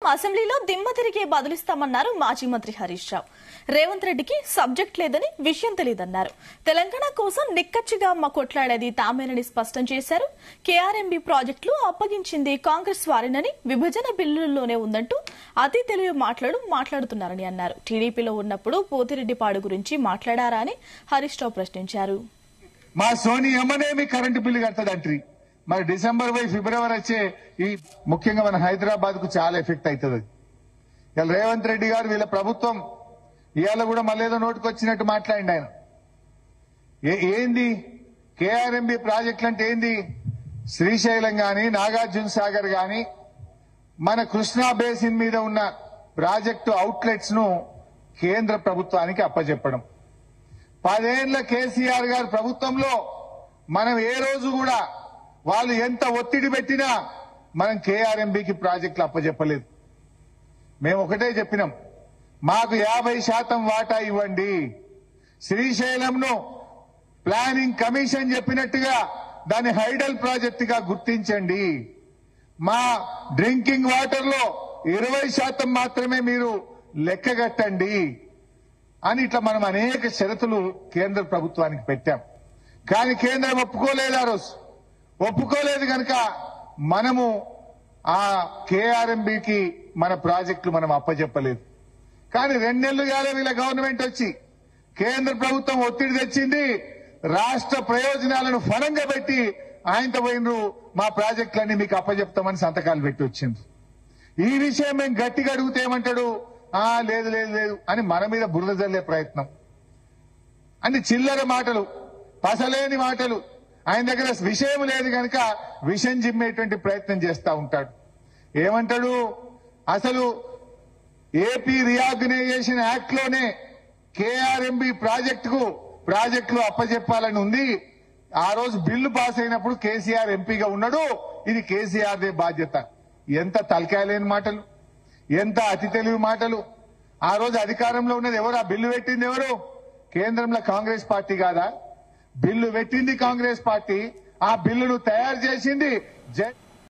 అసెంబ్లీలో దిమ్మ తిరిగే బదులిస్తామన్నారు మాజీ మంత్రి హరీష్ రావు రేవంత్ రెడ్డికి సబ్జెక్ట్ లేదని విషయం తెలియదన్నారు తెలంగాణ కోసం నిక్కచ్చిగా అమ్మ కొట్లాడేది తామేనని స్పష్టం చేశారు కేఆర్ఎంబీ ప్రాజెక్టులు అప్పగించింది కాంగ్రెస్ వారినని విభజన బిల్లుల్లోనే ఉందంటూ అతి తెలివి మాట్లాడు మాట్లాడుతున్నారని అన్నారు టీడీపీలో ఉన్నప్పుడు పోతిరెడ్డిపాడు గురించి మాట్లాడారా అని హరీష్ రావు ప్రశ్నించారు మా సోని అమ్మనేమి కరెంటు బిల్లు కడతదంట్రి మరి డిసెంబర్ పోయి ఫిబ్రవరి వచ్చే ఈ ముఖ్యంగా మన హైదరాబాద్ కు చాలా ఎఫెక్ట్ అవుతుంది ఇలా రేవంత్ రెడ్డి గారు వీళ్ళ ప్రభుత్వం ఇవాళ కూడా మళ్ళీ ఏదో నోటికి వచ్చినట్టు మాట్లాడిండు ఆయన ఏ- ఏంది కేఆర్ఎంబి ప్రాజెక్టులు అంటే ఏంది శ్రీశైలం గాని నాగార్జున సాగర్ గాని మన కృష్ణా బేసిన్ మీద ఉన్న ప్రాజెక్టు అవుట్లెట్స్ ను కేంద్ర ప్రభుత్వానికి అప్పచెప్పడం పదేళ్ల కేసీఆర్ గారి ప్రభుత్వంలో మనం ఏ రోజు కూడా వాళ్ళు ఎంత ఒత్తిడి పెట్టినా మనం కేఆర్ఎంబికి ప్రాజెక్టులు అప్పచెప్పలేదు మేము ఒకటే చెప్పినాం మాకు యాభై శాతం వాటా ఇవ్వండి శ్రీశైలంను ప్లానింగ్ కమిషన్ చెప్పినట్టుగా దాన్ని హైడల్ ప్రాజెక్టుగా గుర్తించండి మా డ్రింకింగ్ వాటర్ లో ఇరవై శాతం మాత్రమే మీరు లెక్కగట్టండి అని ఇట్లా మనం అనేక షరతులు కేంద్ర ప్రభుత్వానికి పెట్టాం కానీ కేంద్రం ఒప్పుకోలేదు ఆ రోజు ఒప్పుకోలేదు కనుక మనము ఆ కేఆర్ఎంబికి మన ప్రాజెక్టులు మనం అప్పచెప్పలేదు కానీ రెండేళ్లు కాలే వీళ్ళ గవర్నమెంట్ వచ్చి కేంద్ర ప్రభుత్వం ఒత్తిడి తెచ్చింది రాష్ట్ర ప్రయోజనాలను ఫలంగా పెట్టి ఆయనతో పోయినరు మా ప్రాజెక్టులన్నీ మీకు అప్పచెప్తామని సంతకాలు పెట్టి వచ్చిండ్రు ఈ విషయం మేము గట్టిగా అడిగితే ఏమంటాడు ఆ లేదు లేదు లేదు అని మన మీద బురద జల్లే ప్రయత్నం అని చిల్లర మాటలు పసలేని మాటలు ఆయన దగ్గర విషయం లేదు కనుక విషయం జిమ్మేటువంటి ప్రయత్నం చేస్తా ఉంటాడు ఏమంటాడు అసలు ఏపీ రీఆర్గనైజేషన్ యాక్ట్ లోనే కేఆర్ఎంబి ప్రాజెక్టుకు ప్రాజెక్టులు అప్పచెప్పాలని ఉంది ఆ రోజు బిల్లు పాస్ అయినప్పుడు కేసీఆర్ ఎంపీగా ఉన్నాడు ఇది కేసీఆర్ దే బాధ్యత ఎంత తలకాయలేని మాటలు ఎంత అతి తెలివి మాటలు ఆ రోజు అధికారంలో ఉన్నది ఎవరు ఆ బిల్లు పెట్టింది ఎవరు కేంద్రంలో కాంగ్రెస్ పార్టీ కాదా బిల్లు పెట్టింది కాంగ్రెస్ పార్టీ ఆ బిల్లును తయారు చేసింది జ